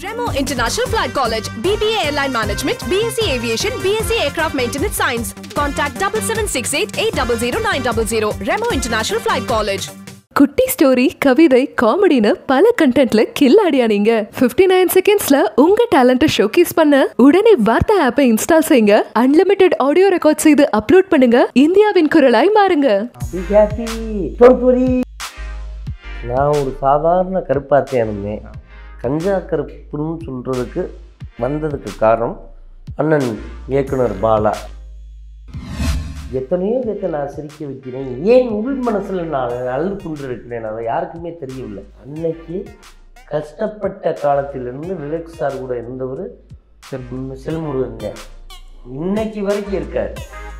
Remo International Flight College, BBA Airline Management, BSc Aviation, BSc Aircraft Maintenance Science. Contact 7768 800 900. Remo International Flight College. குட்டி story கவிதை காமெடின்னு பல கண்டென்ட்ல கில்லாடியா நீங்க 59 nine செகண்ட்ஸ்ல உங்க டேலண்ட்டை showcase பண்ண உடனே வார்த்தை ஆப்பை இன்ஸ்டால் செய்யுங்க அன்லிமிட்டெட் ஆடியோ ரெக்கார்ட் செய்து அப்லோட் பண்ணுங்க இந்தியாவின் குரலாய் மாறுங்க Be happy. Don't worry. நான் ஒரு சாதாரண கருப்பாத்தையாக இருந்தேன் கஞ்சா கருப்புன்னு சொல்கிறதுக்கு வந்ததுக்கு காரணம் அண்ணன் இயக்குனர் பாலா எத்தனையோ பேர்த்த நான் சிரிக்க வைக்கிறேன் ஏன் உள் மனசில் நான் அழுது கொண்டு இருக்கிறேன் அதை யாருக்குமே தெரியவில்லை அன்னைக்கு கஷ்டப்பட்ட காலத்திலிருந்து விவேக் சார் கூட இருந்தவர் செல்முருகங்க இன்னைக்கு வரைக்கும் இருக்கார்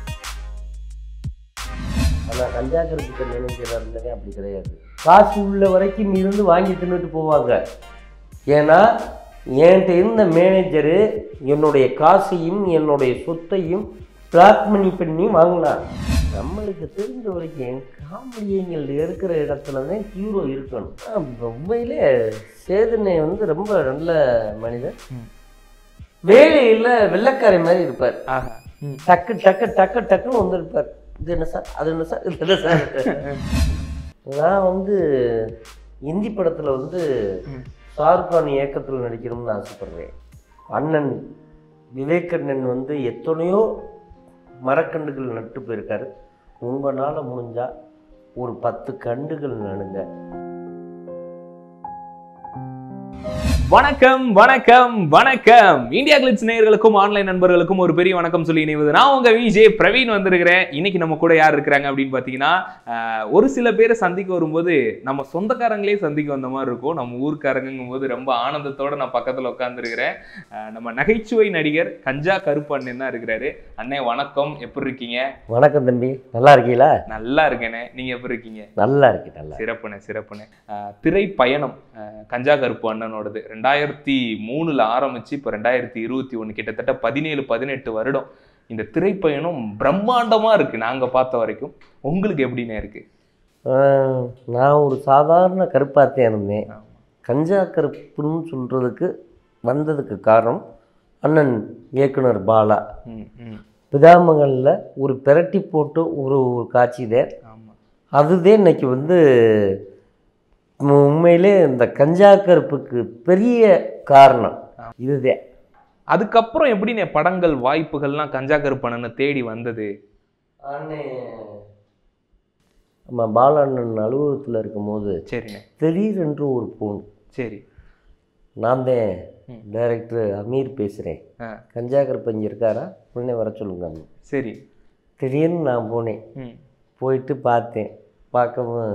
ஆனால் கஞ்சா கருப்புக்கு மேனேஜராக இருந்தவே அப்படி கிடையாது காசு உள்ள வரைக்கும் இருந்து வாங்கி தின்னுட்டு போவாங்க ஏன்னா என்கிட்ட இருந்த மேனேஜரு என்னுடைய காசையும் என்னுடைய சொத்தையும் பிளாக் மணி பண்ணி வாங்கினான் நம்மளுக்கு தெரிஞ்ச வரைக்கும் காமெடியங்கள் இருக்கிற இடத்துல தான் ஹீரோ இருக்கணும் ஆஹ் உண்மையிலே சேதனை வந்து ரொம்ப நல்ல மனிதர் வேலையில் வெள்ளைக்காரை மாதிரி இருப்பார் ஆஹா ம். டக்கு டக்கு டக்கு டக்குன்னு வந்திருப்பார் இது என்ன சார் அது என்ன சார் இது என்ன சார் நான் வந்து இந்தி படத்தில் வந்து ஷாருக் கான் இயக்கத்தில் நடிக்கணும்னு ஆசைப்படுறேன் அண்ணன் விவேகண்ணன் வந்து எத்தனையோ மரக்கண்டுகள் நட்டு போயிருக்காரு உங்களால் முடிஞ்சா ஒரு பத்து கண்டுகள் நடுங்க வணக்கம் வணக்கம் வணக்கம் இந்தியா கிளிட்ஸ் நேயர்களுக்கும் ஆன்லைன் நண்பர்களுக்கும் ஒரு பெரிய வணக்கம் சொல்லி இணைவது நான் உங்க விஜே பிரவீன் வந்திருக்கிறேன் இன்னைக்கு நம்ம கூட யார் இருக்கிறாங்க அப்படின்னு பார்த்தீங்கன்னா ஆஹ், ஒரு சில பேரை சந்திக்க வரும்போது நம்ம சொந்தக்காரங்களே சந்திக்க வந்த மாதிரி இருக்கும் நம்ம ஊர்க்காரங்கும் போது ரொம்ப ஆனந்தத்தோட நான் பக்கத்துல உட்காந்துருக்கிறேன் நம்ம நகைச்சுவை நடிகர் கஞ்சா கருப்பு அண்ணன் தான் இருக்கிறாரு அண்ணே வணக்கம் எப்படி இருக்கீங்க வணக்கம் தம்பி நல்லா இருக்கீங்களா நல்லா இருக்கேனே நீங்க எப்படி இருக்கீங்க நல்லா இருக்கு நல்லா சிறப்புண்ணே சிறப்புண்ணே ஆஹ் திரை பயணம் ஆஹ் கஞ்சா கருப்பு அண்ணனோடது ரெண்டாயிரத்தி மூணுல ஆரம்பிச்சு இப்போ ரெண்டாயிரத்தி இருபத்தி ஒன்று கிட்டத்தட்ட பதினேழு பதினெட்டு வருடம் இந்த திரைப்பயணம் பிரம்மாண்டமா இருக்கு நாங்க பார்த்த வரைக்கும் உங்களுக்கு எப்படிண்ணே இருக்கு ஆஹ், நான் ஒரு சாதாரண கருப்பாத்தையாக இருந்தேன் கஞ்சா கருப்புன்னு சொல்கிறதுக்கு வந்ததுக்கு காரணம் அண்ணன் இயக்குனர் பாலா ம் ம் பிதாமங்களில் ஒரு பிரட்டி போட்டு ஒரு ஒரு காட்சி தான் ஆமா அதுதான் இன்னைக்கு வந்து உம் உண்மையிலே இந்த கஞ்சா கருப்புக்கு பெரிய காரணம் இதுதான் அதுக்கப்புறம் எப்படிண்ணே படங்கள் வாய்ப்புகள்லாம் கஞ்சா கருப்பு அண்ணனை தேடி வந்தது நம்ம பாலாண்ணன் அலுவலகத்தில் இருக்கும்போது சரிண்ணே திடீரென்று ஒரு ஃபோன் சரி நான் தான் ம். டைரக்டர் அமீர் பேசுகிறேன் ஆ கஞ்சா கருப்பு இங்கே இருக்காரா உடனே வர சொல்லுங்க அண்ணன். சரி திடீர்னு நான் போனேன் ம் போயிட்டு பார்த்தேன் பார்க்கவும்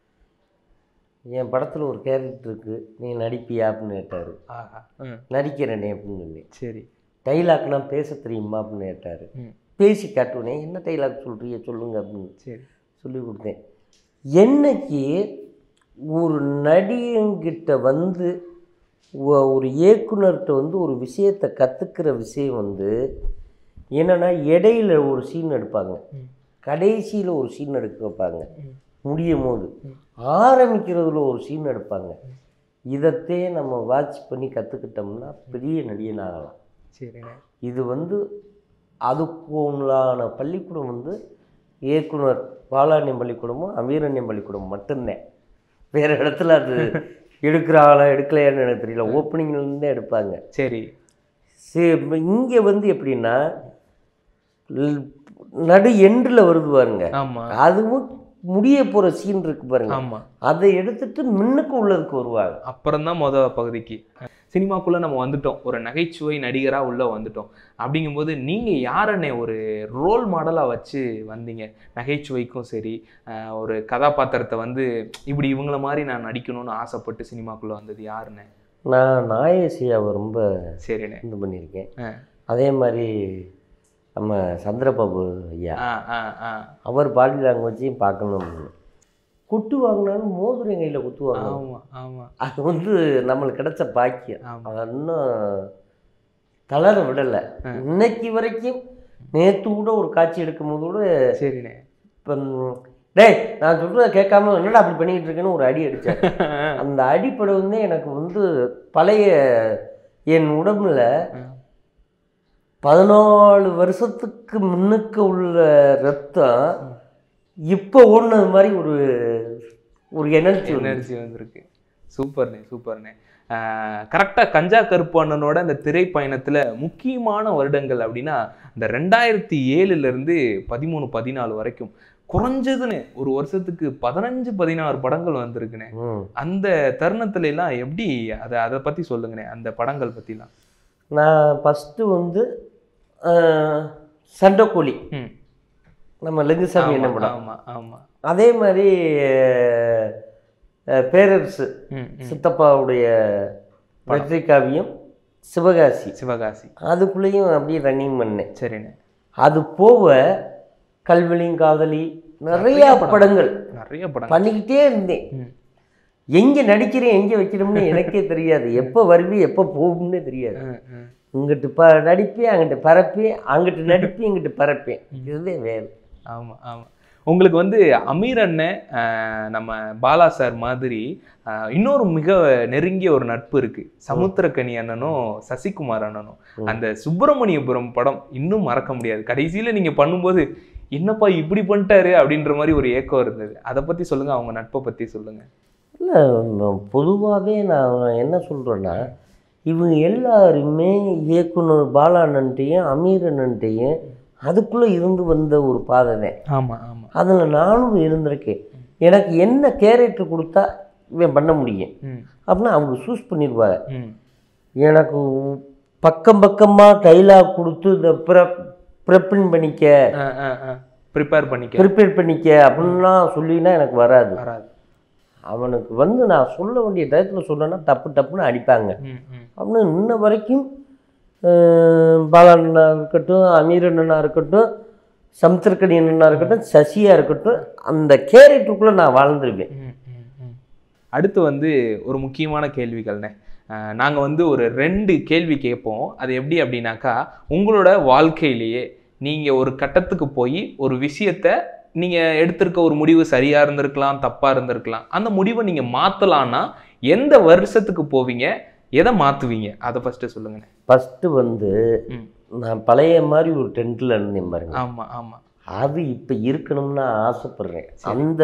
என் படத்தில் ஒரு கேரக்டர் இருக்குது நீ நடிப்பியா அப்படின்னு கேட்டார் ஆஹா ம் நடிக்கிறேனே அப்படின்னு சொன்னேன் சரி டைலாக்னா பேச தெரியுமா அப்படின்னு கேட்டார் ம் பேசி காட்டுவனே என்ன டைலாக் சொல்கிறீங்க சொல்லுங்க அப்படின்னு சரி சொல்லி கொடுத்தேன் என்னைக்கு ஒரு நடிகங்கிட்ட வந்து ஒ- ஒரு இயக்குனர்கிட்ட வந்து ஒரு விஷயத்தை கற்றுக்கிற விஷயம் வந்து என்னென்னா இடையில ஒரு சீன் எடுப்பாங்க ம். கடைசியில் ஒரு சீன் எடுக்க வைப்பாங்க ம். முடியும் போது ஆரம்பிக்கிறதுல ஒரு சீன் எடுப்பாங்க இதைத்தே நம்ம வாட்ச் பண்ணி கற்றுக்கிட்டோம்னா பெரிய நடிகன் ஆகலாம் சரிண்ணே இது வந்து அதுக்குள்ளான பள்ளிக்கூடம் வந்து இயக்குனர் பாலாண்யம் பள்ளிக்கூடமும் அமீரண்யம் பள்ளிக்கூடம் மட்டும்தான் வேறு இடத்துல அது எடுக்கிறாங்களா எடுக்கலையான்னு எனக்கு தெரியல ஓப்பனிங்லேருந்தே எடுப்பாங்க சரி சரி இங்கே வந்து எப்படின்னா ல்- நடு எண்டில் வருது பாருங்க ஆமா அதுவும் முடிய போகிற சீன் இருக்கு பாருங்க ஆமா அதை எடுத்துட்டு முன்னுக்கு உள்ளதுக்கு வருவாங்க அப்புறம் தான் மொத பகுதிக்கு சினிமாக்குள்ள நம்ம வந்துட்டோம் ஒரு நகைச்சுவை நடிகரா உள்ள வந்துட்டோம் அப்படிங்கும்போது நீங்க யாரண்ணே ஒரு ரோல் மாடலா வச்சு வந்தீங்க நகைச்சுவைக்கும் சரி அஹ் ஒரு கதாபாத்திரத்தை வந்து இப்படி இவங்கள மாதிரி நான் நடிக்கணும்னு ஆசைப்பட்டு சினிமாக்குள்ள வந்தது யாருண்ணே நான் நாயசியாவை ரொம்ப சரிண்ணே இது பண்ணியிருக்கேன் ஆ. அதே மாதிரி நம்ம சந்திரபாபு ஐயா ஆ ஆ ஆ அவர் பாடி லாங்குவேஜையும் பார்க்கணும் குட்டு வாங்கினாலும் மோதிரம் கையில் குத்து வாங்கணும் ஆமா ஆமா அது வந்து நம்மளுக்கு கிடைச்ச பாக்கியம் ஆமா அதை இன்னும் தளர விடலை இன்னைக்கு வரைக்கும் நேற்று கூட ஒரு காட்சி எடுக்கும்போது கூட சரிண்ணே இப்போ டேய் நான் சொல்கிறத கேட்காம என்னடா அப்படி பண்ணிக்கிட்டு இருக்கேன்னு ஒரு அடி அடித்தேன் அந்த அடிப்படை வந்து எனக்கு வந்து பழைய என் உடம்புல பதினாலு வருஷத்துக்கு முன்னுக்கு உள்ள ரத்தம் இப்போ ஓடுனது மாதிரி ஒரு ஒரு எனர்ஜி எனர்ஜி வந்திருக்கு சூப்பர்ண்ணே சூப்பர்ண்ணே கரெக்டாக கஞ்சா கருப்பண்ணனோட அந்த திரைப்பயணத்தில் முக்கியமான வருடங்கள் அப்படின்னா இந்த ரெண்டாயிரத்தி ஏழுலேருந்து பதிமூணு பதினாலு வரைக்கும் குறைஞ்சதுன்னு ஒரு வருஷத்துக்கு பதினஞ்சு பதினாறு படங்கள் வந்திருக்குண்ணே ம் அந்த தருணத்துல எல்லாம் எப்படி அதை அதை பற்றி சொல்லுங்கண்ணே அந்த படங்கள் பற்றிலாம் நான் ஃபஸ்ட்டு வந்து அஹ், சண்டைக்கோழி ம் நம்ம லிங்குசாமி என்ன படம் ஆமாம் ஆமாம் அதே மாதிரி அஹ், பேரரசு ம் ம். சித்தப்பாவுடைய வெற்றி காவியம் சிவகாசி சிவகாசி அதுக்குள்ளேயும் அப்படியே ரன்னிங் பண்ணேன் சரிண்ணே அது போக கல்வெளியும் காதலி நிறைய படங்கள் நிறைய படம் பண்ணிக்கிட்டே இருந்தேன் ம் எங்கே நடிக்கிறேன் எங்கே வைக்கணும்னு எனக்கே தெரியாது எப்போ வருவி எப்போ போகும்னே தெரியாது ம், ம். இங்கிட்டு ப நடிப்பேன் அங்கிட்டு பறப்பேன் அங்கிட்டு நடிப்பேன் இங்கிட்டு பறப்பேன் இதுதான் வேலை ஆமா ஆமா உங்களுக்கு வந்து அமீர் அண்ணன் ஆஹ், நம்ம பாலா சார் மாதிரி ஆஹ், இன்னொரு மிக நெருங்கிய ஒரு நட்பு இருக்கு சமுத்திரக்கனி அண்ணனும் சசிகுமார் அண்ணனும் அந்த சுப்பிரமணியபுரம் படம் இன்னும் மறக்க முடியாது கடைசியில நீங்க பண்ணும்போது என்னப்பா இப்படி பண்ணிட்டாரு அப்படின்ற மாதிரி ஒரு ஏக்கம் இருந்தது அதை பத்தி சொல்லுங்க அவங்க நட்பை பத்தி சொல்லுங்க இல்லை பொதுவாகவே நான் என்ன சொல்கிறேன்னா இவங்க எல்லாருமே இயக்குனர் பாலாண்ணன்ட்டையும் அமீரண்ணன்ட்டையும் அதுக்குள்ளே இருந்து வந்த ஒரு பாதை தான் ஆமா ஆமா அதில் நானும் இருந்திருக்கேன் எனக்கு என்ன கேரக்டர் கொடுத்தா இவன் பண்ண முடியும் ம் அப்படின்னா அவங்க சூஸ் பண்ணிடுவாங்க ம் எனக்கு பக்கம் பக்கமாக டைலாக் கொடுத்து இந்த ப்ரெப் ப்ரெப்பின் பண்ணிக்க ப்ரிப்பேர் பண்ணிக்க ப்ரிப்பேர் பண்ணிக்க அப்படின்லாம் சொல்லினா எனக்கு வராது வராது அவனுக்கு வந்து நான் சொல்ல வேண்டிய டயத்தில் சொல்லனா தப்பு டப்புன்னு அடிப்பாங்க ம் ம் அப்படின்னு இன்ன வரைக்கும் அஹ், பாலண்ணனா இருக்கட்டும் அமீரண்ணனா இருக்கட்டும் சமுத்திரக்கணி அண்ணனா இருக்கட்டும் சசியாக இருக்கட்டும் அந்த கேரக்டருக்குள்ளே நான் வாழ்ந்துருவேன் ம், ம், ம். அடுத்து வந்து ஒரு முக்கியமான கேள்விகள்ண்ணே அஹ் நாங்க வந்து ஒரு ரெண்டு கேள்வி கேட்போம் அது எப்படி அப்படின்னாக்கா உங்களோட வாழ்க்கையிலேயே நீங்க ஒரு கட்டத்துக்கு போய் ஒரு விஷயத்த நீங்க எடுத்திருக்க ஒரு முடிவு சரியா இருந்திருக்கலாம் தப்பா இருந்திருக்கலாம் அந்த முடிவை நீங்க மாத்தலாம்னா எந்த வருஷத்துக்கு போவீங்க எதை மாத்துவீங்க அதை ஃபர்ஸ்ட் சொல்லுங்கண்ணே ஃபஸ்ட்டு வந்து ம். நான் பழைய மாதிரி ஒரு டென்ட்டில் இருந்தேன் பாருங்க ஆமா ஆமா அது இப்போ இருக்கணும்னு நான் ஆசைப்படுறேன் அந்த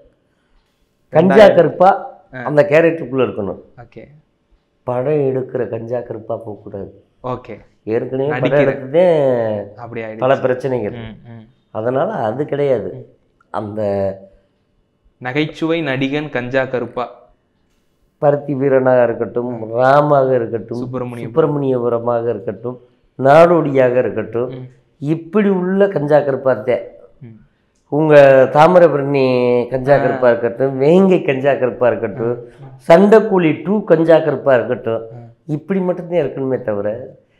கஞ்சா கருப்பா அந்த கேரக்டருக்குள்ளே இருக்கணும் ஓகே படம் எடுக்கிற கஞ்சா கருப்பா போகக்கூடாது ஓகே ஏற்கனவே படம் நடிக்கிற. எடுத்ததே அப்படி பல ஆயிடுச்சு பிரச்சனைகள் ம், ம். அதனால் அது கிடையாது அந்த நகைச்சுவை நடிகன் கஞ்சா கருப்பா பருத்தி வீரனாக இருக்கட்டும் ராமாக இருக்கட்டும் சுப்பிரமணியம் சுப்பிரமணியபுரமாக இருக்கட்டும் நாடோடியாக இருக்கட்டும் ம். இப்படி உள்ள கஞ்சா கருப்பாத்தே ம். உங்கள் தாமிரபரணி கஞ்சா கருப்பாக இருக்கட்டும் வேங்கை கஞ்சா கருப்பாக இருக்கட்டும் சண்டைக்கூலி டூ கஞ்சா கருப்பாக இருக்கட்டும் இப்படி மட்டும்தான் இருக்கணுமே தவிர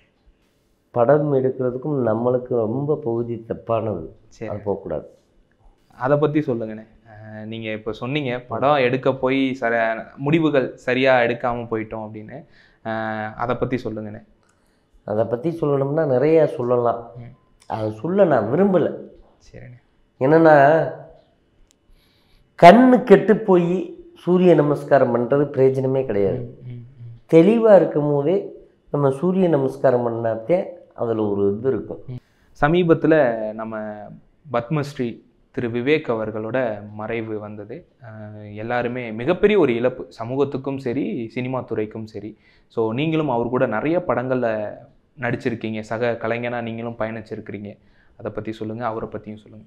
படம் எடுக்கிறதுக்கும் நம்மளுக்கு ரொம்ப பகுதி தப்பானது சரி. அது போகக்கூடாது அதை பற்றி சொல்லுங்கண்ணே அஹ் நீங்க இப்போ சொன்னீங்க படம் எடுக்க போய் சர முடிவுகள் சரியா எடுக்காம போயிட்டோம் அப்படின்னு அஹ் அதை பத்தி சொல்லுங்கண்ணே அதை பற்றி சொல்லணும்னா நிறையா சொல்லலாம் ம். அதை சொல்ல நான் விரும்பலை சரிண்ணே என்னன்னா கண்ணு கெட்டு போய் சூரிய நமஸ்காரம் பண்ணுறது பிரயோஜனமே கிடையாது ம், ம். தெளிவாக இருக்கும் போதே நம்ம சூரிய நமஸ்காரம் பண்ணாத்தே அதில் ஒரு இது இருக்கும் சமீபத்துல நம்ம பத்மஸ்ரீ திரு விவேக் அவர்களோட மறைவு வந்தது அஹ் எல்லாருமே மிகப்பெரிய ஒரு இழப்பு சமூகத்துக்கும் சரி சினிமா துறைக்கும் சரி ஸோ நீங்களும் அவர் கூட நிறைய படங்கள்ல நடிச்சிருக்கீங்க சக கலைஞனா நீங்களும் பயணிச்சிருக்கிறீங்க அதை பத்தி சொல்லுங்க அவரை பத்தியும் சொல்லுங்க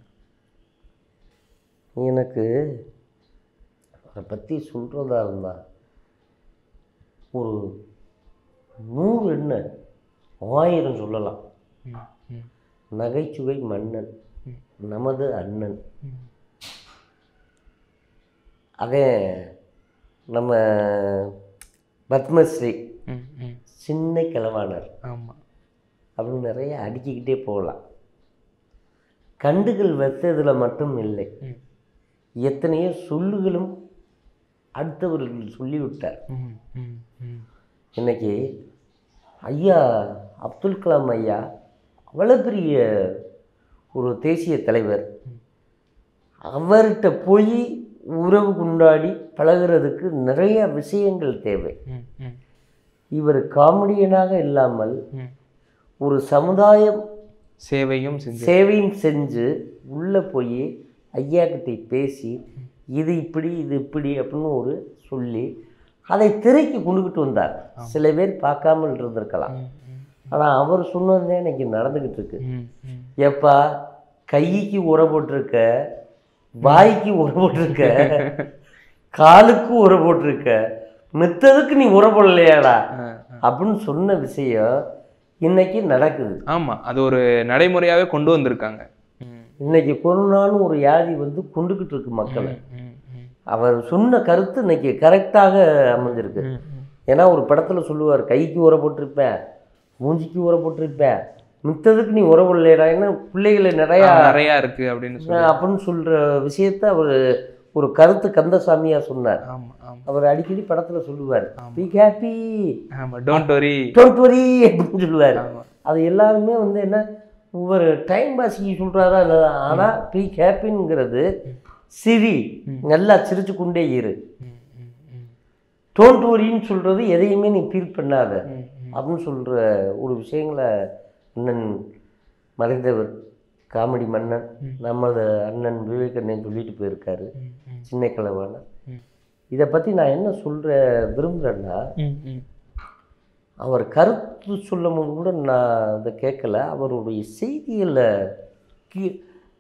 எனக்கு அதை பற்றி சொல்கிறதா இருந்தா ஒரு நூறு என்ன ஆயிரம் சொல்லலாம் ம், ம், நகைச்சுவை மன்னன் ம். நமது அண்ணன் ம். அதே நம்ம பத்மஸ்ரீ ம், ம். சின்ன கிழவானர் ஆமா அப்படின்னு நிறைய அடுக்கிக்கிட்டே போகலாம் கண்டுகள் வச்சதில் மட்டும் இல்லை ம். எத்தனையோ சொல்லுகளும் அடுத்தவர்கள் சொல்லிவிட்டார் ம், ம், ம். இன்னைக்கு ஐயா அப்துல் கலாம் ஐயா அவ்வளோ பெரிய ஒரு தேசிய தலைவர் அவர்கிட்ட போய் உறவு கொண்டாடி பழகுறதுக்கு நிறைய விஷயங்கள் தேவை ம், ம், இவர் காமெடியனாக இல்லாமல் ம். ஒரு சமுதாயம் சேவையும் செஞ்சு சேவையும் செஞ்சு உள்ளே போய் ஐயா கிட்ட பேசி இது இப்படி இது இப்படி அப்படின்னு ஒரு சொல்லி அதை திரைக்கு கொண்டுகிட்டு வந்தார் சில பேர் பார்க்காமல் இருந்திருக்கலாம் ம், ம், ஆனால் அவர் சொன்னதே இன்னைக்கு நடந்துக்கிட்டு இருக்கு ம், ம். ஏப்பா கைக்கு உரை போட்டிருக்க வாய்க்கு உரை போட்டிருக்க காலுக்கு உரை போட்டிருக்க மித்ததுக்கு நீ உரை போடலையாடா ஆ, அப்படின்னு சொன்ன விஷயம் இன்னைக்கு நடக்குது ஆமா அது ஒரு நடைமுறையாவே கொண்டு வந்திருக்காங்க ம், இன்னைக்கு கொரோனான்னு ஒரு வியாதி வந்து கொண்டுகிட்டு இருக்கு மக்களை ம், ம், அவர் சொன்ன கருத்து இன்னைக்கு கரெக்டாக அமைஞ்சிருக்கு ம், ம். ஏன்னா ஒரு படத்தில் சொல்லுவார் கைக்கு உரை போட்டிருப்பேன் மூஞ்சிக்கு உரை போட்டிருப்பேன் மித்ததுக்கு நீ உரை போடலையடா ஏன்னா பிள்ளைகளை நிறையா ஆ, நிறைய இருக்கு அப்படின்னு சொல்லி அப்படின்னு சொல்கிற விஷயத்த அவர் ஒரு கருத்து கந்தசாமியா சொன்னார் ஆமா ஆமா அவர் அடிக்கடி படத்தில் சொல்லுவார் பி ஹாப்பி ஆமா டோன்ட் வரி டோன்ட் வரி அப்படின்னு சொல்லுவார் ஆமா அது எல்லாருமே வந்து என்ன ஒவ்வொரு டைம் பாஸிக்கு சொல்கிறாரா ஆனால் பி ஹாப்பிங்கிறது சிரி நல்லா சிரிச்சு கொண்டே இரு ம், ம், ம், டோன்ட் வரின்னு சொல்கிறது எதையுமே நீ ஃபீல் பண்ணாத ம், ம். அப்படின்னு சொல்கிற ஒரு விஷயங்களை அண்ணன் மறைந்தவர் காமெடி மன்னன் நமது அண்ணன் விவேகண்ணன் சொல்லிட்டு போயிருக்காரு ம், ம், சின்ன கிழவான ம். இதை பற்றி நான் என்ன சொல்கிற விரும்புகிறேன்னா ம், ம். அவர் கருத்து சொல்லும் போது கூட நான் அதை கேட்கல அவருடைய செய்திகளை கி-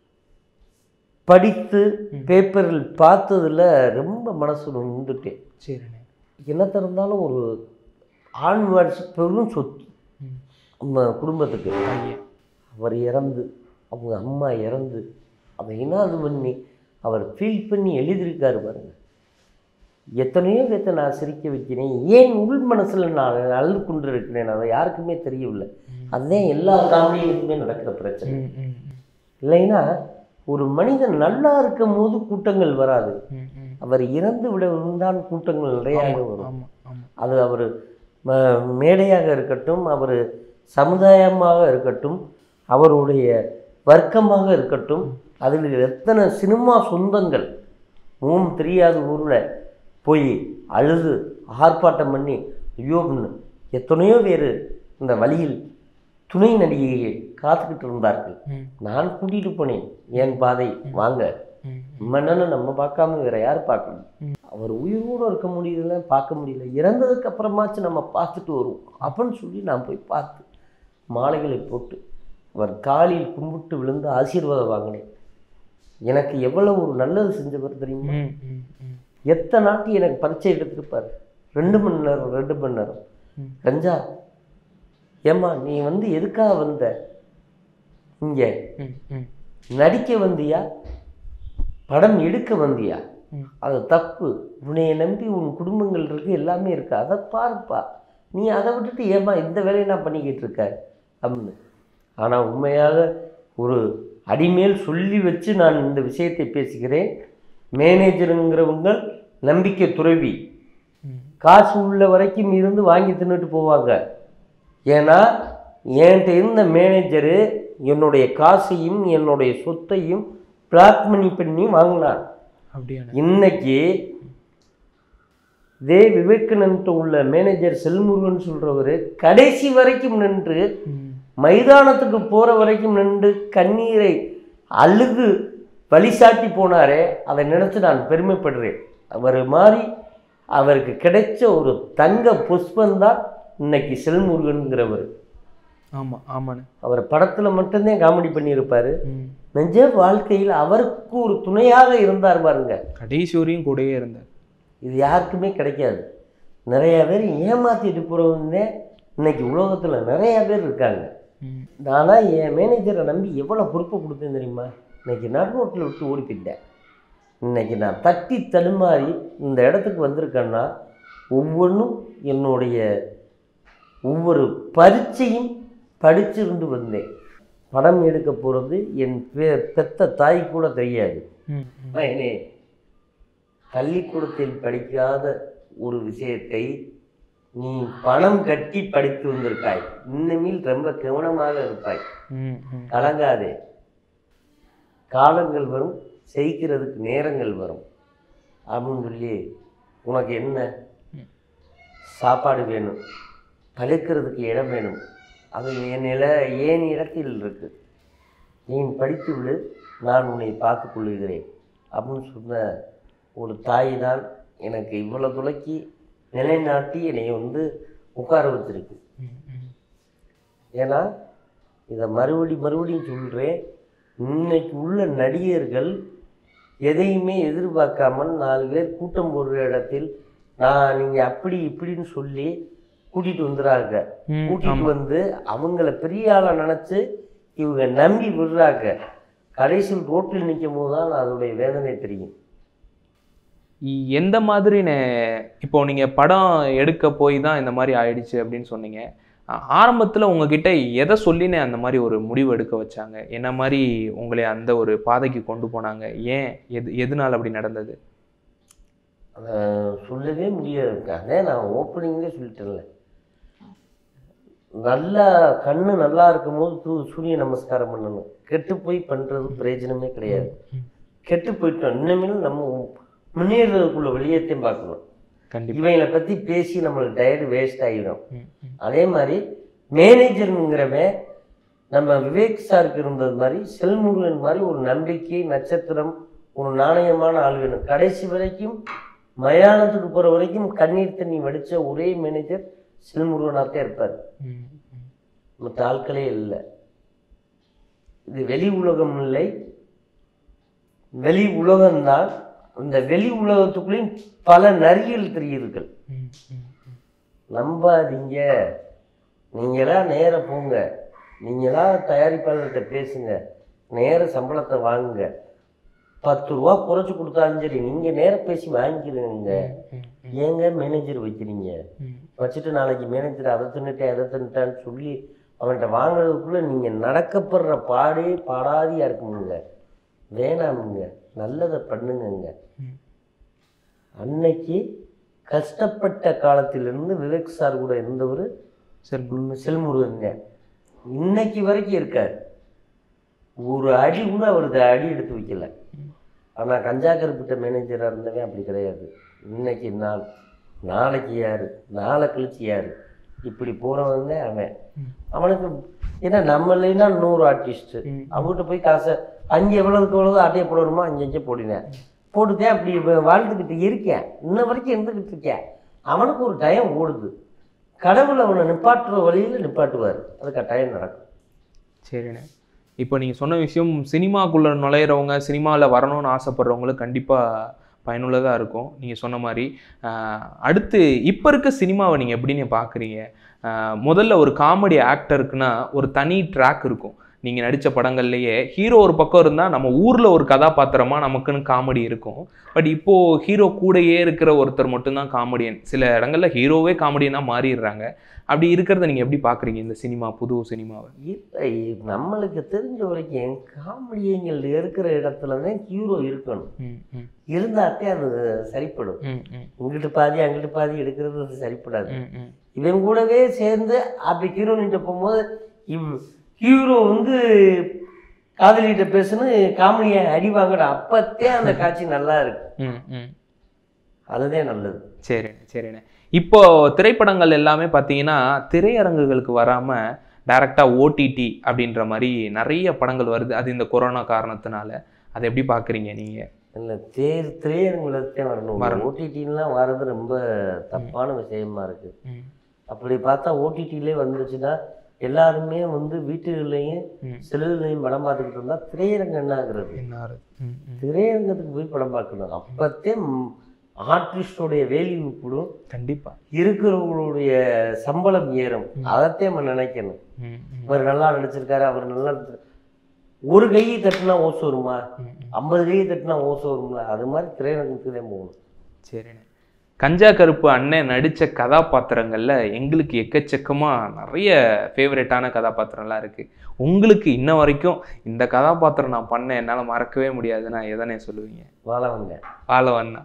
படித்து பேப்பரில் பார்த்ததுல ரொம்ப மனசு நொந்துட்டேன் சரிண்ணே என்ன இருந்தாலும் ஒரு ஆண் வாரிசு பெரும் சொத்து ம். நம்ம குடும்பத்துக்கு பையன் அவர் இறந்து அவங்க அம்மா இறந்து அதை என்ன இது பண்ணி அவர் ஃபீல் பண்ணி எழுதியிருக்காரு பாருங்க எத்தனையோ பேர்த்த நான் சிரிக்க வைக்கிறேன் ஏன் உள் மனசில் நான் அழுது கொண்டு இருக்கிறேன் அதை யாருக்குமே தெரியவில்லை அதுதான் எல்லா காமெடிகளுக்குமே நடக்கிற பிரச்சனை ம், ம், இல்லைன்னா ஒரு மனிதன் நல்லா இருக்கும் போது கூட்டங்கள் வராது ம், ம். அவர் இறந்து விட இருந்தால் கூட்டங்கள் நிறையாக வரும் ஆமா ஆமா அது அவர் மேடையாக இருக்கட்டும் அவர் சமுதாயமாக இருக்கட்டும் அவருடைய வர்க்கமாக இருக்கட்டும் அதில் எத்தனை சினிமா சொந்தங்கள் முகம் தெரியாத ஊரில் போய் அழுது ஆர்ப்பாட்டம் பண்ணி ஐயோ அப்படின்னு எத்தனையோ பேர் இந்த வழியில் துணை நடிகையை காத்துக்கிட்டு இருந்தார்கள் ம், நான் கூட்டிகிட்டு போனேன் என் பாதை வாங்க ம், மன்னனை நம்ம பார்க்காம வேற யார் பார்க்கணும் அவர் உயிரோடு இருக்க முடியல பார்க்க முடியல இறந்ததுக்கு அப்புறமாச்சும் நம்ம பார்த்துட்டு வருவோம் அப்படின்னு சொல்லி நான் போய் பார்த்து மாலைகளை போட்டு அவர் காலில் கும்பிட்டு விழுந்து ஆசீர்வாதம் வாங்கினேன் எனக்கு எவ்வளவு ஒரு நல்லது செஞ்சவர் தெரியுமா ம், ம், ம். எத்தனை நாட்டு எனக்கு பரீட்சை எடுத்திருப்பார் ரெண்டு மணி நேரம் ரெண்டு மணி நேரம் ம். கஞ்சா ஏம்மா நீ வந்து எதுக்காக வந்த இங்கே ம், ம், நடிக்க வந்தியா படம் எடுக்க வந்தியா ம். அது தப்பு உன்னைய நம்பி உன் குடும்பங்கள் இருக்கு எல்லாமே இருக்கு அதை பாருப்பா நீ அதை விட்டுட்டு ஏம்மா இந்த வேலையை நான் பண்ணிக்கிட்டு இருக்க அப்படின்னு ஆனால் உண்மையாக ஒரு அடிமேல் சொல்லி வச்சு நான் இந்த விஷயத்தை பேசுகிறேன் மேனேஜருங்கிறவங்க நம்பிக்கை துறவி ம். காசு உள்ள வரைக்கும் இருந்து வாங்கி தின்னுட்டு போவாங்க ஏன்னா என்கிட்ட இருந்த மேனேஜரு என்னுடைய காசையும் என்னுடைய சொத்தையும் பிளாக் மணி பண்ணி வாங்கினார் அப்படியாண்ணே இன்னைக்கு இதே விவேகானந்த உள்ள மேனேஜர் செல்முருகன் சொல்றவர் கடைசி வரைக்கும் நின்று ம், மைதானத்துக்கு போற வரைக்கும் நின்று கண்ணீரை அழுது வழிசாட்டி போனாரே அதை நினைச்சு நான் பெருமைப்படுறேன் அவர் மாதிரி அவருக்கு கிடைச்ச ஒரு தங்க புஷ்பந்தான் இன்னைக்கு செல்முருகன்கிறவர் ஆமா ஆமாண்ணே அவர் படத்துல மட்டும்தான் காமெடி பண்ணியிருப்பாரு ம். நிஜ வாழ்க்கையில் அவருக்கு ஒரு துணையாக இருந்தார் பாருங்க கடைசி வரையும் கூடயே இருந்தார் இது யாருக்குமே கிடைக்காது நிறைய பேர் ஏமாத்திட்டு போகிறவங்க இன்னைக்கு உலகத்தில் நிறைய பேர் இருக்காங்க ம், நானா என் மேனேஜரை நம்பி எவ்வளோ பொறுப்பை கொடுத்தேன் தெரியுமா இன்னைக்கு நடுரோட்டில் விட்டு ஓடி போயிட்டேன் இன்னைக்கு நான் தட்டி தடுமாறி இந்த இடத்துக்கு வந்திருக்கேன்னா ஒவ்வொன்றும் என்னுடைய ஒவ்வொரு பரீட்சையும் படிச்சிருந்து வந்தேன் படம் எடுக்க போகிறது என் பெ பெத்த தாய் கூட தெரியாது ம், ம். மகனே பள்ளிக்கூடத்தில் படிக்காத ஒரு விஷயத்தை நீ பணம் கட்டி படித்து வந்திருக்காய் இன்னுமில் ரொம்ப கவனமாக இருப்பாய் ம், ம். கலங்காதே காலங்கள் வரும் செய்கிறதுக்கு நேரங்கள் வரும் அப்படின்னு சொல்லி உனக்கு என்ன சாப்பாடு வேணும் படுக்கிறதுக்கு இடம் வேணும் அது என் நில ஏன் இடத்தில் இருக்கு நீ படித்து விடு நான் உன்னை பார்த்துக் கொள்ளுகிறேன் அப்படின்னு சொன்ன ஒரு தாய் தான் எனக்கு இவ்வளோ துளைக்கி நிலைநாட்டி என்னை வந்து உட்கார வச்சிருக்கு ஏன்னா இதை மறுபடி மறுபடியும் சொல்கிறேன் இன்னைக்கு உள்ள நடிகர்கள் எதையுமே எதிர்பார்க்காமல் நாலு பேர் கூட்டம் போடுற இடத்தில் நான் நீங்கள் அப்படி இப்படின்னு சொல்லி கூட்டிகிட்டு வந்துடுறாங்க ம், கூட்டிகிட்டு வந்து அவங்கள பெரிய ஆளை நினச்சி இவங்க நம்பி விடுறாங்க கடைசியில் ரோட்டில் நிற்கும் போது தான் அதோடைய வேதனை தெரியும் இ- எந்த மாதிரி நே- இப்போ நீங்க படம் எடுக்க போய் தான் இந்த மாதிரி ஆயிடுச்சு அப்படின்னு சொன்னீங்க ஆ- ஆரம்பத்துல உங்ககிட்ட எதை சொல்லினே அந்த மாதிரி ஒரு முடிவு எடுக்க வச்சாங்க என்ன மாதிரி உங்களை அந்த ஒரு பாதைக்கு கொண்டு போனாங்க ஏன் எது எதனால அப்படி நடந்தது அதை சொல்லவே முடியாது அதே நான் ஓப்பனிங்லேயே சொல்லிட்டேன்ல நல்லா கண்ணு நல்லா இருக்கும்போது தூ சூரிய நமஸ்காரம் பண்ணணும் கெட்டு போய் பண்ணுறது பிரயோஜனமே கிடையாது கெட்டு போயிட்டோம் இனிமேல் நம்ம முன்னேறதுக்குள்ள வெளியத்தையும் பார்க்கணும் கண்டிப்பா இவங்களை பற்றி பேசி நம்மளுக்கு டயர்டு வேஸ்ட் ஆகிடும் ம், ம். அதே மாதிரி மேனேஜருங்கிறவன் நம்ம விவேக் சாருக்கு இருந்தது மாதிரி செல்முருகன் மாதிரி ஒரு நம்பிக்கை நட்சத்திரம் ஒரு நாணயமான ஆள் வேணும் கடைசி வரைக்கும் மயானத்துக்கு போகிற வரைக்கும் கண்ணீர் தண்ணி வடித்த ஒரே மேனேஜர் செல்முருகனாகத்தான் இருப்பார் ம், ம். மற்ற ஆட்களே இல்லை இது வெளி உலகம் இல்லை வெளி உலகம்தான் அந்த வெளி உலகத்துக்குள்ளேயும் பல நரிகள் தெரியுதுகள் ம், ம், ம். நம்பாதீங்க நீங்களா நேர போங்க நீங்களா தயாரிப்பாளர்கிட்ட பேசுங்க நேர சம்பளத்தை வாங்குங்க பத்து ரூபா குறைச்சி கொடுத்தாலும் சரி நீங்கள் நேர பேசி வாங்கிக்கிறீங்க ம், ஏங்க மேனேஜர் வைக்கிறீங்க ம். வச்சுட்டு நாளைக்கு மேனேஜர் அதை தின்னுட்டேன் அதை தின்னுட்டான்னு சொல்லி அவன்கிட்ட வாங்குறதுக்குள்ளே நீங்கள் நடக்கப்படுற பாடே பாடாதியாக இருக்குமுங்க வேணாமுங்க நல்லதை பண்ணுங்கங்க ம். அன்னைக்கு கஷ்டப்பட்ட காலத்திலிருந்து விவேக் சார் கூட இருந்தவர் சரி செல்முருகங்க இன்னைக்கு வரைக்கும் இருக்கார் ஒரு அடி கூட அவர் அடி எடுத்து வைக்கல ஆனால் கஞ்சா கருப்பிட்ட மேனேஜராக இருந்தவன் அப்படி கிடையாது இன்னைக்கு நாள் நாளைக்கு யார் நாளை கழிச்சு யார் இப்படி போகிறவங்க அவன் அவனுக்கு ஏன்னா நம்ம இல்லைன்னா நூறு ஆர்டிஸ்ட்டு ம். அவங்ககிட்ட போய் காசை அங்கே எவ்வளவுக்கு எவ்வளவு ஆட்டையை போடணுமோ அங்கே அங்கே போடினேன் போட்டுட்டேன் அப்படி வ- வாழ்ந்துக்கிட்டு இருக்கேன் இன்ன வரைக்கும் இருந்துக்கிட்டு இருக்கேன் அவனுக்கு ஒரு டயம் ஓடுது கடவுள் அவனை நிப்பாட்டுற வழியில் நிப்பாட்டுவார் அது கட்டாயம் நடக்கும் சரிண்ணே இப்போ நீங்கள் சொன்ன விஷயம் சினிமாக்குள்ளே நுழையிறவங்க சினிமாவில் வரணும்னு ஆசைப்படுறவங்களுக்கு கண்டிப்பாக பயனுள்ளதாக இருக்கும் நீங்கள் சொன்ன மாதிரி ஆஹ், அடுத்து இப்போ இருக்க சினிமாவை நீங்கள் எப்படின்னு பார்க்குறீங்க முதல்ல ஒரு காமெடி ஆக்டருக்குன்னா ஒரு தனி ட்ராக் இருக்கும் நீங்கள் நடித்த படங்கள்லேயே ஹீரோ ஒரு பக்கம் இருந்தால் நம்ம ஊரில் ஒரு கதாபாத்திரமாக நமக்குன்னு காமெடி இருக்கும் பட் இப்போது ஹீரோ கூடயே இருக்கிற ஒருத்தர் மட்டும்தான் காமெடியன் சில இடங்கள்ல ஹீரோவே காமெடியனாக மாறிடுறாங்க அப்படி இருக்கிறத நீங்கள் எப்படி பார்க்குறீங்க இந்த சினிமா புது சினிமாவை இல்லை நம்மளுக்கு தெரிஞ்ச வரைக்கும் காமெடியங்கள் இருக்கிற இடத்துல தான் ஹீரோ இருக்கணும் ம் ம் இருந்தாத்தே அது சரிப்படும் ம் ம் இங்கிட்டு பாதி அங்கிட்டு பாதி எடுக்கிறது அது சரிப்படாது ம் ம் இவன் கூடவே சேர்ந்து அப்படி ஹீரோனிட்ட போகும்போது இவ் ஹீரோ வந்து காதலிகிட்ட பேசுன்னு காமெடியை அடி வாங்கட அப்பத்தே அந்த காட்சி நல்லா இருக்கு ம் ம் அதுதான் நல்லது சரிண்ணே சரிண்ணே இப்போ திரைப்படங்கள் எல்லாமே பார்த்தீங்கன்னா திரையரங்குகளுக்கு வராமல் டைரெக்டாக ஓடிடி அப்படின்ற மாதிரி நிறைய படங்கள் வருது அது இந்த கொரோனா காரணத்தினால அதை எப்படி பார்க்குறீங்க நீங்கள் இல்லை தேர் திரையரங்குலத்தே வரணும் வரணும். ஓடிடின்லாம் வர்றது ரொம்ப தப்பான விஷயமா இருக்கு அப்படி பார்த்தா ஓடிடிலே வந்துச்சுன்னா எல்லாருமே வந்து வீட்டுகள்லையும் ம். செல்லுலையும் படம் பார்த்துக்கிட்டு இருந்தா திரையரங்கு என்ன ஆகுறது என்ன ம் ம் திரையரங்கத்துக்கு போய் படம் பார்க்கணும் அப்பத்தே ஆர்டிஸ்டோடைய வேல்யூ கூடும் கண்டிப்பாக இருக்கிறவங்களுடைய சம்பளம் ஏறும் அதைத்தே நம்ம நினைக்கணும் ம் ம் இவர் நல்லா நடிச்சிருக்காரு அவர் நல்லா நடிச்சிரு- ஒரு கையை தட்டினா ஓசு வருமா ம் ம் ஐம்பது கையை தட்டினா ஓசு வரும்ல அது மாதிரி திரையரங்குக்கு தான் போகணும் சரிண்ணே கஞ்சா கருப்பு அண்ணன் நடித்த கதாபாத்திரங்களில் எங்களுக்கு எக்கச்சக்கமாக நிறைய ஃபேவரட்டான கதாபாத்திரம்லாம் இருக்குது உங்களுக்கு இன்ன வரைக்கும் இந்த கதாபாத்திரம் நான் பண்ணேன் என்னால் மறக்கவே முடியாதுன்னா எதனே சொல்லுவீங்க வாழ வங்க ஆலவண்ணா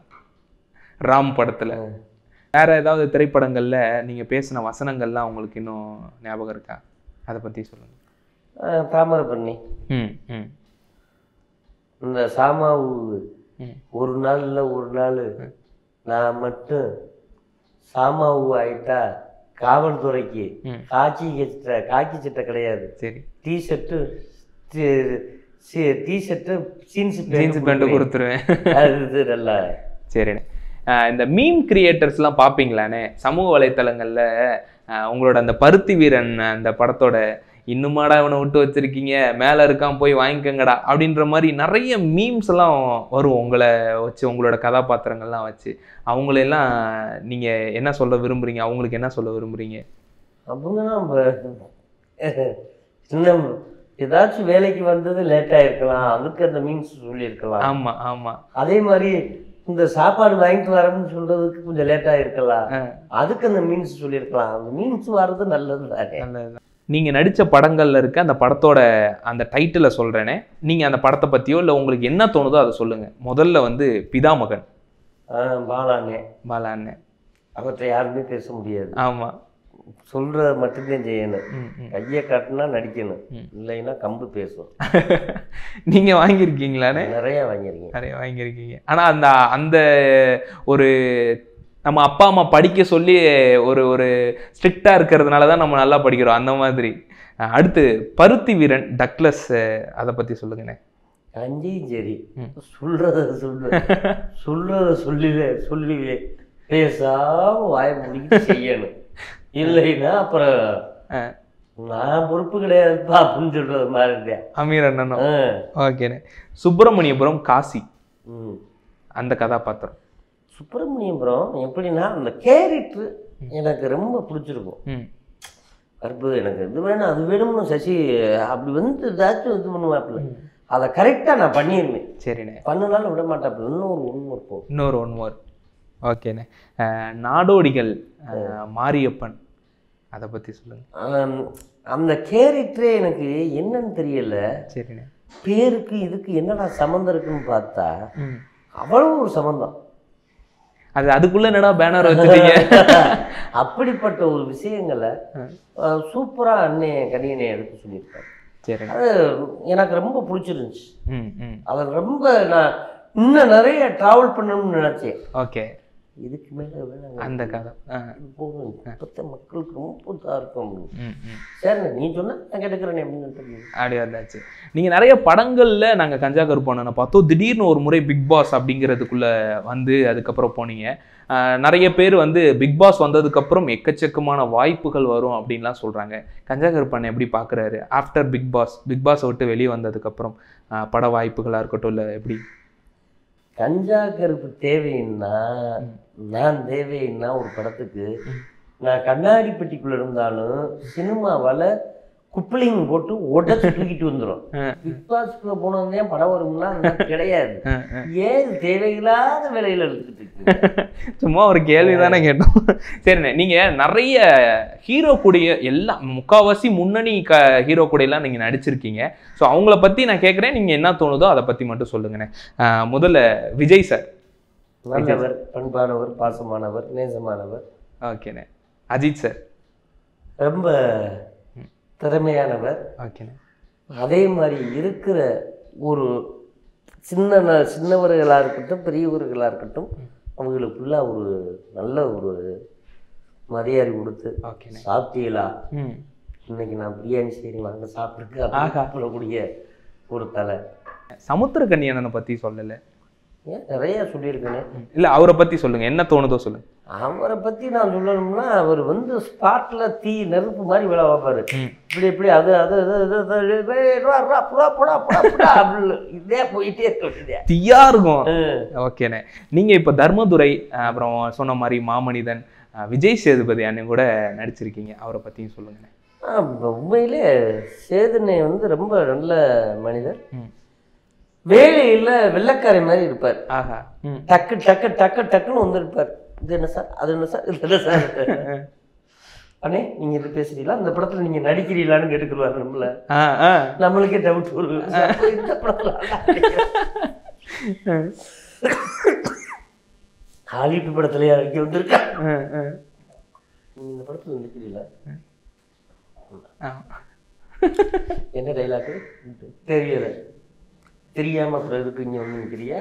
ராம் படத்தில் வேற ஏதாவது திரைப்படங்களில் நீங்கள் பேசின வசனங்கள்லாம் உங்களுக்கு இன்னும் ஞாபகம் இருக்கா அதை பற்றி சொல்லுங்கள் தாமரை பண்ணி ம் ம் இந்த சாமாவு ம். ஒரு நாள் இல்லை ஒரு நாள் நான் மட்டும் சாமாவு ஆயிட்டா காவல்துறைக்கு ம். காக்கி சட்டை காக்கி சட்டை கிடையாது சரி T-shirt T-shirt jeans jeans pant கொடுத்துருவேன் அது நல்லா சரிண்ணே ஆஹ் இந்த மீம் கிரியேட்டர்ஸ்லாம் பார்ப்பீங்களாண்ணே சமூக வலைத்தளங்கள்ல ஆஹ் உங்களோட அந்த பருத்தி வீரன் அந்த படத்தோட இன்னுமாடா இவனை விட்டு வச்சிருக்கீங்க மேலே இருக்கான் போய் வாங்கிக்கங்கடா அப்படின்ற மாதிரி நிறைய மீம்ஸ் எல்லாம் வரும் உங்களை வச்சு உங்களோட கதாபாத்திரங்கள்லாம் வச்சு அவங்களெல்லாம் நீங்க என்ன சொல்ல விரும்புறீங்க அவங்களுக்கு என்ன சொல்ல விரும்புறீங்க அவங்க சின்ன ஏதாச்சும் வேலைக்கு வந்தது லேட்டாக இருக்கலாம் அதுக்கு அந்த மீன்ஸ் சொல்லியிருக்கலாம் ஆமா ஆமா அதே மாதிரி இந்த சாப்பாடு வாங்கிட்டு வரேன்னு சொல்றதுக்கு கொஞ்சம் லேட்டாக இருக்கலாம் ஆ. அதுக்கு அந்த மீன்ஸ் சொல்லியிருக்கலாம் அந்த மீன்ஸ் வர்றது நல்லது தானே நல்லதுதான் நீங்க நடிச்ச படங்கள்ல இருக்க அந்த படத்தோட அந்த டைட்டிலை சொல்றேனே நீங்க அந்த படத்தை பத்தியோ இல்ல உங்களுக்கு என்ன தோணுதோ அதை சொல்லுங்க முதல்ல வந்து பிதாமகன் ஆ, பாலானே பாலா அண்ணன் அவர்கிட்ட யாருமே பேச முடியாது ஆமா சொல்றத மட்டும்தான் செய்யணும் ம், ம். கையை காட்டினா நடிக்கணும் ம். இல்லைன்னா கம்பு பேசும் நீங்க வாங்கியிருக்கீங்களானே நிறைய வாங்கியிருக்கேன் நிறைய வாங்கியிருக்கீங்க ஆனா அந்த அந்த ஒரு நம்ம அப்பா அம்மா படிக்க சொல்லி ஒரு ஒரு ஸ்ட்ரிக்டா இருக்கிறதுனால தான் நம்ம நல்லா படிக்கிறோம் அந்த மாதிரி அஹ் அடுத்து பருத்தி வீரன் டக்ளஸ் அஹ் அதை பத்தி சொல்லுங்கண்ணே கஞ்சியும் சரி ம். சொல்றத சொல்லு சொல்றத சொல்லிவே சொல்லிவே பேசாம வாய முடிக்கிட்டு செய்யணும் இல்லைன்னா அப்புறம் அஹ் நான் பொறுப்பு கிடையாதுப்பா அப்படின்னு சொல்றது மாதிரி இருந்தேன் அமீர் அண்ணனும் ஆ. ஓகேண்ணே சுப்பிரமணியபுரம் காசி ம். அந்த கதாபாத்திரம் சுப்பிரமணியபுரம் எப்படின்னா அந்த கேரக்டர் எனக்கு ரொம்ப பிடிச்சிருக்கும் ம் அற்புதம் எனக்கு இது வேணும் அது வேணும்னு சசி அப்படி வந்து ஏதாச்சும் இது பண்ணுவாப்புல அதை கரெக்டாக நான் பண்ணியிருந்தேன் சரிண்ணே பண்ணினாலும் விட மாட்டாப்புல இன்னும் ஒரு ஒன்று இருக்கும் இன்னொரு ஒன் மோர் ஓகேண்ணே அஹ் நாடோடிகள் அஹ் மாரியப்பன் அதை பத்தி சொல்லுங்க ஆம், அந்த கேரக்டரே எனக்கு என்னன்னு தெரியல சரிண்ணே பேருக்கு இதுக்கு என்னடா சம்மந்தம் இருக்குன்னு பார்த்தா ம் அவ்வளோ ஒரு சம்மந்தம் அது அதுக்குள்ள என்னடா பேனர் வச்சுட்டீங்க அப்படிப்பட்ட ஒரு விஷயங்களை சூப்பராக அண்ணே கணியனை எடுத்து சொல்லியிருக்காரு சரிண்ணே அது எனக்கு ரொம்ப பிடிச்சிருந்துச்சு ம் ம் அதை ரொம்ப நான் இன்னும் நிறைய ட்ராவல் பண்ணணும்னு நினச்சேன் ஓகே இதுக்கு மேலே வேணாங்க அந்த கதை ஆ இது போதும் இப்போத்த மக்களுக்கு ரொம்ப இதாக இருக்கும் அப்படின்னு ம் ம் சரிண்ணே நீ சொன்ன நான் கேட்டுக்கிறேனே அப்படின்னு தெரியும் அப்படி வந்தாச்சு நீங்கள் நிறைய படங்கள்ல நாங்கள் கஞ்சா கருப்பான பார்த்தோம் திடீர்னு ஒரு முறை பிக் பாஸ் அப்படிங்கிறதுக்குள்ள வந்து அதுக்கப்புறம் போனீங்க ஆஹ் நிறைய பேர் வந்து பிக் பாஸ் வந்ததுக்கப்புறம் எக்கச்சக்கமான வாய்ப்புகள் வரும் அப்படின்லாம் சொல்கிறாங்க கஞ்சா கருப்பான் எப்படி பார்க்குறாரு ஆஃப்டர் பிக் பாஸ் பிக் பாஸை விட்டு வெளியே வந்ததுக்கப்புறம் ஆஹ் பட வாய்ப்புகளாக இருக்கட்டும் இல்லை எப்படி கஞ்சா கருப்பு தேவைன்னா நான் தேவைன்னா ஒரு படத்துக்கு நான் கண்ணாடி பெட்டிக்குள்ள இருந்தாலும் சினிமாவால் குப்பலிங் போட்டு உடச்சு தூக்கிட்டு வந்துடும் பிக் பாஸ்க்குள்ள போனதே படம் வரும்னா அதெல்லாம் கிடையாது ஏன் இது தேவையில்லாத வேலையில எடுத்துக்கிட்டு இருக்கு சும்மா ஒரு கேள்வி தானே கேட்டோம் சரிண்ணே நீங்கள் நிறைய ஹீரோ கூடிய எல்லாம் முக்காவாசி முன்னணி க ஹீரோ கூடையெல்லாம் நீங்கள் நடிச்சிருக்கீங்க ஸோ அவங்கள பற்றி நான் கேட்குறேன் நீங்கள் என்ன தோணுதோ அதை பற்றி மட்டும் சொல்லுங்கண்ணே ஆஹ் முதல்ல விஜய் சார் நல்லவர் பண்பானவர் பாசமானவர் நேசமானவர் ஓகேண்ணே அஜித் சார் ரொம்ப திறமையானவர் ஓகேண்ணே அதே மாதிரி இருக்கிற ஒரு சின்ன ந- சின்னவர்களாக இருக்கட்டும் பெரியவர்களாக இருக்கட்டும் அவங்களுக்கு ஃபுல்லாக ஒரு நல்ல ஒரு மரியாதை கொடுத்து ஓகேண்ணே சாப்பிட்டீங்களா ம் இன்னைக்கு நான் பிரியாணி செய்கிறேன் வாங்க சாப்பிட்டுருக்கு ஆஹா. அப்படின்னு சாப்பிடக்கூடிய ஒரு தலை சமுத்திரக்கண்ணி அண்ணனை பற்றி சொல்லலை ஏன் நிறைய சொல்லியிருக்கேனே இல்லை அவரை பற்றி சொல்லுங்கள் என்ன தோணுதோ சொல்லுங்கள் அவரை பற்றி நான் சொல்லணும்னா அவர் வந்து ஸ்பாட்டில் தீ நெருப்பு மாதிரி விழா வைப்பார் ம். இப்படி இப்படி அது அது அது அது அது இது, ஏய், ரா, ரா, புடா, புடா, புடா, புடா, அப்படின்னு இதே போயிட்டே இருக்க தீயா இருக்கும் ஓகேண்ணே நீங்கள் இப்போ தர்மதுரை அஹ் அப்புறம் சொன்ன மாதிரி மாமனிதன் அஹ் விஜய் சேதுபதி அண்ணன் கூட நடிச்சிருக்கீங்க அவரை பற்றியும் சொல்லுங்கண்ணே உண்மையிலே சேதுனை வந்து ரொம்ப நல்ல மனிதர் ம். வேலையில் வெள்ளைக்காரை மாதிரி இருப்பார் ஆஹா ம் டக்கு டக்கு டக்கு டக்குன்னு வந்திருப்பார் இது என்ன சார் அது என்ன சார் இது என்ன சார் அண்ணே நீங்க இது பேசுறீங்களா இந்த படத்துல நீங்க நடிக்கிறீங்களான்னு கேட்டுக்குருவாரு நம்மள ஆ ஆ நம்மளுக்கே டவுட் வரும் அப்ப இந்த படத்துல ஹாலிவுட் படத்துலயா இங்க வந்திருக்கா ஆ, ஆ. நீங்க இந்த படத்துல நடிக்கிறீங்களா ஆ. என்ன டைலாக் தெரியல தெரியாம அப்புறம் எதுக்கு இங்க வந்து நிக்கிறியா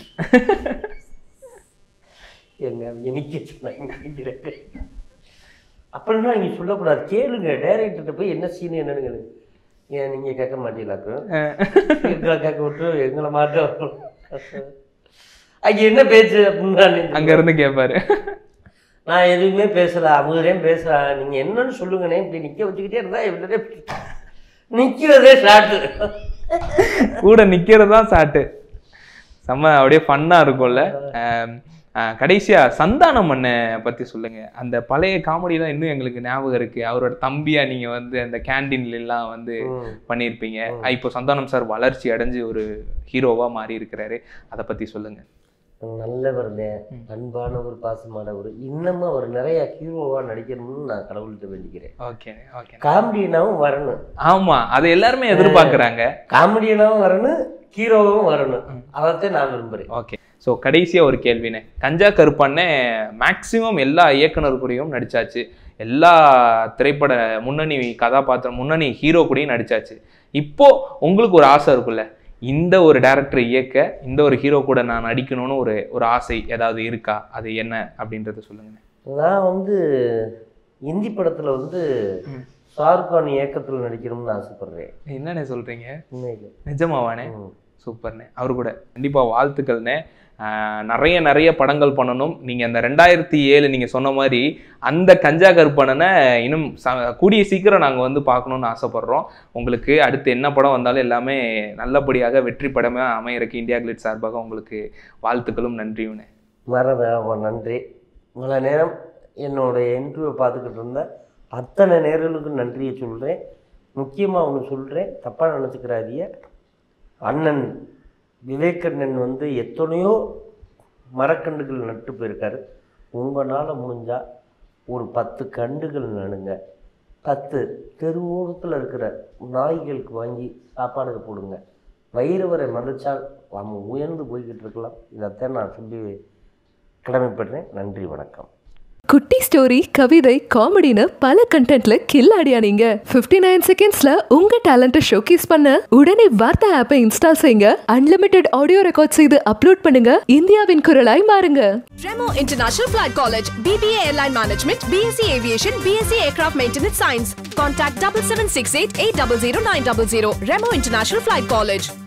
எங்க அவங்க நிக்க சொன்னாங்க நிக்கிறேன். அப்படின்னா நீங்க சொல்லக்கூடாது கேளுங்க டைரக்டர்கிட்ட போய் என்ன சீன் என்னன்னு கேளுங்க ஏன் நீங்க கேட்க மாட்டீங்களாக்கும் எங்களை கேட்க விட்டு எங்களை மாட்டோம் அங்க என்ன பேச்சு அப்படின்னு நான் நினைச்சேன். அங்க இருந்து கேட்பாரு நான் எதுவுமே பேசல அவரே பேசுறான் நீங்க என்னன்னு சொல்லுங்கண்ணே இப்படி நிக்க வச்சுக்கிட்டே இருந்தா எவ்வளோ நிக்கிறதே ஷார்ட்டு கூட நிக்கிறது தான் சாட்டு செம்ம அப்படியே ஃபன்னா இருக்கும்ல ஆம், ஆ, கடைசியா சந்தானம் அண்ணன் பத்தி சொல்லுங்க அந்த பழைய காமெடிலாம் இன்னும் எங்களுக்கு ஞாபகம் இருக்கு அவரோட தம்பியா நீங்க வந்து அந்த கேண்டீன்ல எல்லாம் வந்து பண்ணியிருப்பீங்க இப்போ சந்தானம் சார் வளர்ச்சி அடைஞ்சு ஒரு ஹீரோவா மாறி இருக்கிறாரு அதை பத்தி சொல்லுங்க நல்லவர்னே அன்பான ஒரு பாசமானவர் இன்னமும் அவர் நிறைய ஹீரோவா நடிக்கணும்னு நான் கடவுள்கிட்ட வேண்டிக்கிறேன் ஓகே ஓகே காமெடியனாவும் வரணும் ஆமா அதை எல்லாருமே எதிர்பார்க்கறாங்க காமெடியனாவும் வரணும் ஹீரோவும் வரணும் அதைத்தான் நான் விரும்புறேன் ஓகே ஸோ கடைசியாக ஒரு கேள்வினே கஞ்சா கருப்பண்ணே மேக்ஸிமம் எல்லா இயக்குனர் கூடயும் நடிச்சாச்சு எல்லா திரைப்பட முன்னணி கதாபாத்திரம் முன்னணி ஹீரோ கூடயும் நடிச்சாச்சு இப்போ உங்களுக்கு ஒரு ஆசை இருக்குல்ல இந்த ஒரு டேரக்டர் இயக்க இந்த ஒரு ஹீரோ கூட நான் நடிக்கணும்னு ஒரு ஒரு ஆசை ஏதாவது இருக்கா அது என்ன அப்படின்றத சொல்லுங்க நான் வந்து இந்தி படத்துல வந்து ஷாருக் கான் இயக்கத்தில் நடிக்கணும்னு ஆசைப்படுறேன் என்னண்ணே சொல்றீங்க உண்மையிலே நிஜமாவானே ம். சூப்பர்ண்ணே அவரு கூட கண்டிப்பா வாழ்த்துக்கள்ண்ணே ஆஹ் நிறைய நிறைய படங்கள் பண்ணணும் நீங்க அந்த ரெண்டாயிரத்தி ஏழு நீங்க சொன்ன மாதிரி அந்த கஞ்சா கருப்பணனை இன்னும் ச- கூடிய சீக்கிரம் நாங்க வந்து பார்க்கணும்னு ஆசைப்படுறோம் உங்களுக்கு அடுத்து என்ன படம் வந்தாலும் எல்லாமே நல்லபடியாக வெற்றி படமே அமையறக்கு இந்தியா கிளிட் சார்பாக உங்களுக்கு வாழ்த்துக்களும் நன்றியுண்ணே மறத நன்றி இவ்வளோ நேரம் என்னோட இன்டர்வியூ பார்த்துக்கிட்டு இருந்த அத்தனை நேர்களுக்கும் நன்றியை சொல்கிறேன் முக்கியமாக ஒன்று சொல்கிறேன் தப்பாக நினச்சிக்கிறாதீங்க அண்ணன் விவேகண்ணன் வந்து எத்தனையோ மரக்கன்றுகள் நட்டு போயிருக்காரு உங்களால் முடிஞ்சால் ஒரு பத்து கண்டுகள் நடுங்க பத்து தெருவோரத்தில் இருக்கிற நாய்களுக்கு வாங்கி சாப்பாடுக்கு போடுங்க வயிறுவரை மதிச்சால் அவன் உயர்ந்து போய்கிட்டு இருக்கலாம் இதைத்தான் நான் சொல்லி கடமைப்படுறேன் நன்றி வணக்கம் குட்டி ஸ்டோரி கவிதை காமெடின்னு பல கண்டென்ட்ல கில்லாடியா நீங்க 59 நைன் செகண்ட்ஸ்ல உங்க டேலண்ட்டை ஷோகேஸ் பண்ண உடனே வார்த்தை ஆப்பை இன்ஸ்டால் செய்யுங்க அன்லிமிட்டெட் ஆடியோ ரெக்கார்ட் செய்து அப்லோட் பண்ணுங்க இந்தியாவின் குரலாய் மாறுங்க Remo International Flight College, BBA Airline Management, BSc Aviation, BSc Aircraft Maintenance Science. Contact 7768 800 900. Remo International Flight College.